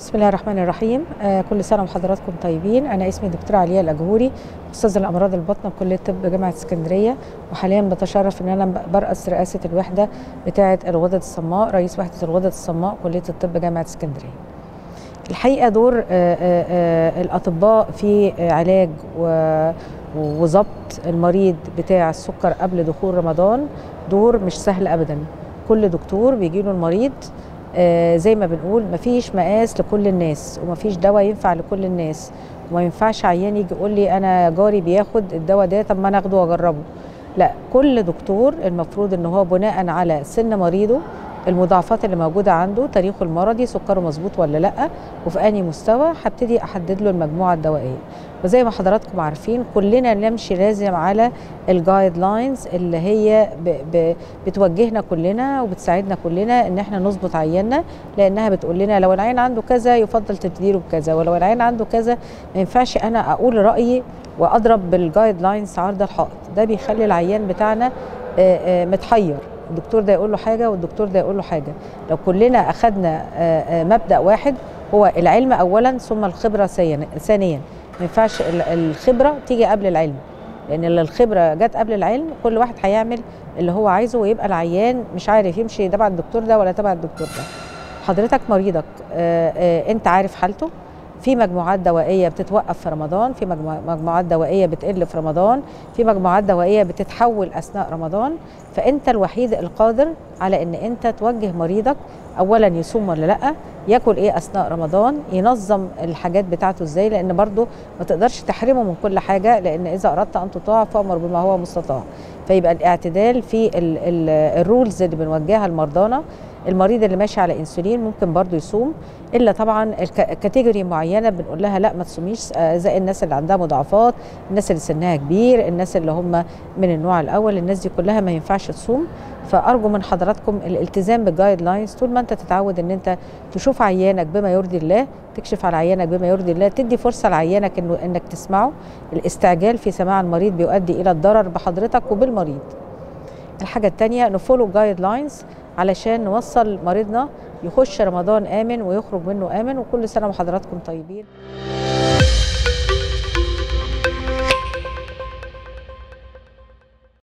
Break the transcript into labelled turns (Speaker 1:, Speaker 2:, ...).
Speaker 1: بسم الله الرحمن الرحيم آه كل سنه وحضراتكم طيبين انا اسمي دكتوره عليا الاجهوري استاذ الامراض الباطنه بكليه طب جامعه اسكندريه وحاليا بتشرف ان انا برأس رئاسه الوحده بتاعه الغدد الصماء رئيس وحده الغدد الصماء كليه الطب جامعه اسكندريه الحقيقه دور آه آه آه الاطباء في علاج وضبط المريض بتاع السكر قبل دخول رمضان دور مش سهل ابدا كل دكتور بيجي له المريض آه زي ما بنقول مفيش مقاس لكل الناس ومفيش دواء ينفع لكل الناس وما ينفعش عيان يجي يقول لي انا جاري بياخد الدواء ده طب ما انا اخده واجربه لا كل دكتور المفروض ان هو بناء على سن مريضه المضاعفات اللي موجوده عنده تاريخه المرضي سكره مظبوط ولا لا وفي انهي مستوى هبتدي احدد له المجموعه الدوائيه وزي ما حضراتكم عارفين كلنا نمشي لازم على الجايد لاينز اللي هي ب ب بتوجهنا كلنا وبتساعدنا كلنا ان احنا نظبط عياننا لانها بتقول لنا لو العين عنده كذا يفضل تبتدي له بكذا ولو العين عنده كذا ما ينفعش انا اقول رايي واضرب بالجايد لاينز عرض الحائط ده بيخلي العيان بتاعنا متحير الدكتور ده يقول له حاجه والدكتور ده يقول له حاجه لو كلنا اخذنا مبدا واحد هو العلم اولا ثم الخبره ثانيا ما ينفعش الخبره تيجي قبل العلم لان الخبره جت قبل العلم كل واحد هيعمل اللي هو عايزه ويبقى العيان مش عارف يمشي تبع الدكتور ده ولا تبع الدكتور ده حضرتك مريضك آآ آآ انت عارف حالته في مجموعات دوائيه بتتوقف في رمضان في مجموعات دوائيه بتقل في رمضان في مجموعات دوائيه بتتحول اثناء رمضان فانت الوحيد القادر على ان انت توجه مريضك اولا يصوم ولا لا ياكل ايه اثناء رمضان ينظم الحاجات بتاعته ازاي لان برضه ما تقدرش تحرمه من كل حاجه لان اذا اردت ان تطاع فامر بما هو مستطاع فيبقى الاعتدال في الرولز اللي بنوجهها لمرضانا المريض اللي ماشي على انسولين ممكن برضه يصوم الا طبعا كاتيجوري معينه بنقول لها لا ما تصوميش زي الناس اللي عندها مضاعفات الناس اللي سنها كبير الناس اللي هم من النوع الاول الناس دي كلها ما ينفعش تصوم فارجو من حضراتكم الالتزام بالجايد لاينز طول ما انت تتعود ان انت تشوف عيانك بما يرضي الله تكشف على عيانك بما يرضي الله تدي فرصه لعيانك انه انك تسمعه الاستعجال في سماع المريض بيؤدي الى الضرر بحضرتك وبالمريض الحاجه الثانيه نفولو جايد لاينز علشان نوصل مريضنا يخش رمضان امن ويخرج منه امن وكل سنه وحضراتكم طيبين